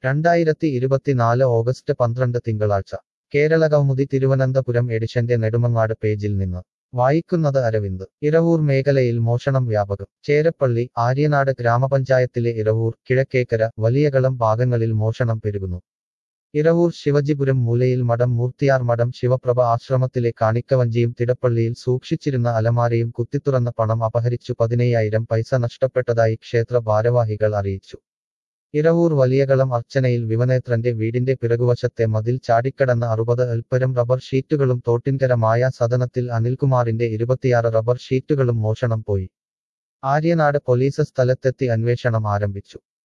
രണ്ടായിരത്തി ഇരുപത്തിനാല് ഓഗസ്റ്റ് പന്ത്രണ്ട് തിങ്കളാഴ്ച കേരള കൗമുദി തിരുവനന്തപുരം എഡിഷന്റെ നെടുമങ്ങാട് പേജിൽ നിന്ന് വായിക്കുന്നത് അരവിന്ദ് ഇരവൂർ മേഖലയിൽ മോഷണം വ്യാപകം ചേരപ്പള്ളി ആര്യനാട് ഗ്രാമപഞ്ചായത്തിലെ ഇരവൂർ കിഴക്കേക്കര വലിയകളം ഭാഗങ്ങളിൽ മോഷണം പെരുകുന്നു ഇരവൂർ ശിവജിപുരം മൂലയിൽ മഠം മൂർത്തിയാർ മഠം ശിവപ്രഭ ആശ്രമത്തിലെ കാണിക്കവഞ്ചിയും തിടപ്പള്ളിയിൽ സൂക്ഷിച്ചിരുന്ന അലമാരയും കുത്തിത്തുറന്ന പണം അപഹരിച്ചു പതിനയ്യായിരം പൈസ നഷ്ടപ്പെട്ടതായി ക്ഷേത്ര ഭാരവാഹികൾ അറിയിച്ചു ഇരവൂർ വലിയകളം അർച്ചനയിൽ വിവനേത്രന്റെ വീടിന്റെ പിറകുവശത്തെ മതിൽ ചാടിക്കടന്ന അറുപത് അൽപ്പരം റബ്ബർ ഷീറ്റുകളും തോട്ടിൻകര മായ സദനത്തിൽ അനിൽകുമാറിന്റെ ഇരുപത്തിയാറ് റബ്ബർ ഷീറ്റുകളും മോഷണം പോയി ആര്യനാട് പോലീസ് സ്ഥലത്തെത്തി അന്വേഷണം ആരംഭിച്ചു